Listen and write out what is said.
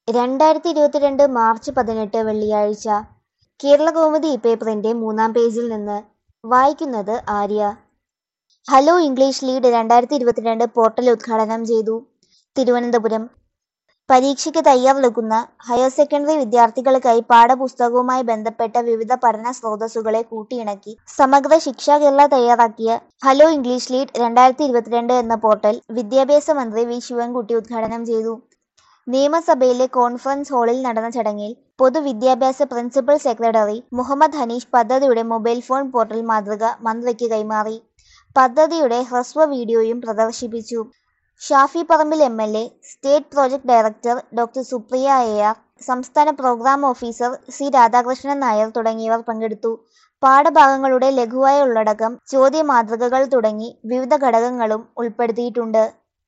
രണ്ടായിരത്തി ഇരുപത്തിരണ്ട് മാർച്ച് പതിനെട്ട് വെള്ളിയാഴ്ച കേരളകൗമുദി പേപ്പറിന്റെ മൂന്നാം പേജിൽ നിന്ന് വായിക്കുന്നത് ആര്യ ഹലോ ഇംഗ്ലീഷ് ലീഡ് രണ്ടായിരത്തി ഇരുപത്തിരണ്ട് പോർട്ടൽ ഉദ്ഘാടനം ചെയ്തു തിരുവനന്തപുരം പരീക്ഷയ്ക്ക് തയ്യാറെടുക്കുന്ന ഹയർ സെക്കൻഡറി വിദ്യാർത്ഥികൾക്കായി പാഠപുസ്തകവുമായി ബന്ധപ്പെട്ട വിവിധ പഠന സ്രോതസ്സുകളെ കൂട്ടിയിണക്കി സമഗ്ര ശിക്ഷ കേരള തയ്യാറാക്കിയ ഹലോ ഇംഗ്ലീഷ് ലീഡ് രണ്ടായിരത്തി ഇരുപത്തിരണ്ട് എന്ന പോർട്ടൽ വിദ്യാഭ്യാസ മന്ത്രി വി ശിവൻകുട്ടി ഉദ്ഘാടനം ചെയ്തു നിയമസഭയിലെ കോൺഫറൻസ് ഹാളിൽ നടന്ന ചടങ്ങിൽ പൊതുവിദ്യാഭ്യാസ പ്രിൻസിപ്പൽ സെക്രട്ടറി മുഹമ്മദ് ഹനീഷ് പദ്ധതിയുടെ മൊബൈൽ ഫോൺ പോർട്ടൽ മാതൃക മന്ത്രിക്ക് കൈമാറി പദ്ധതിയുടെ ഹ്രസ്വ വീഡിയോയും പ്രദർശിപ്പിച്ചു Shafi Parambil M L A state project director doctor Supriya A R സംസ്ഥാന program officer C Radhakrishnan Nair തുടങ്ങിയവർ പങ്കെടുത്തു പാഠഭാഗങ്ങളുടെ ലഘുവായ ഉള്ളടക്കം ചോദ്യ മാതൃകകൾ തുടങ്ങി വിവിധ ഘടകങ്ങളും ഉൾപ്പെടുത്തിയിട്ടുണ്ട്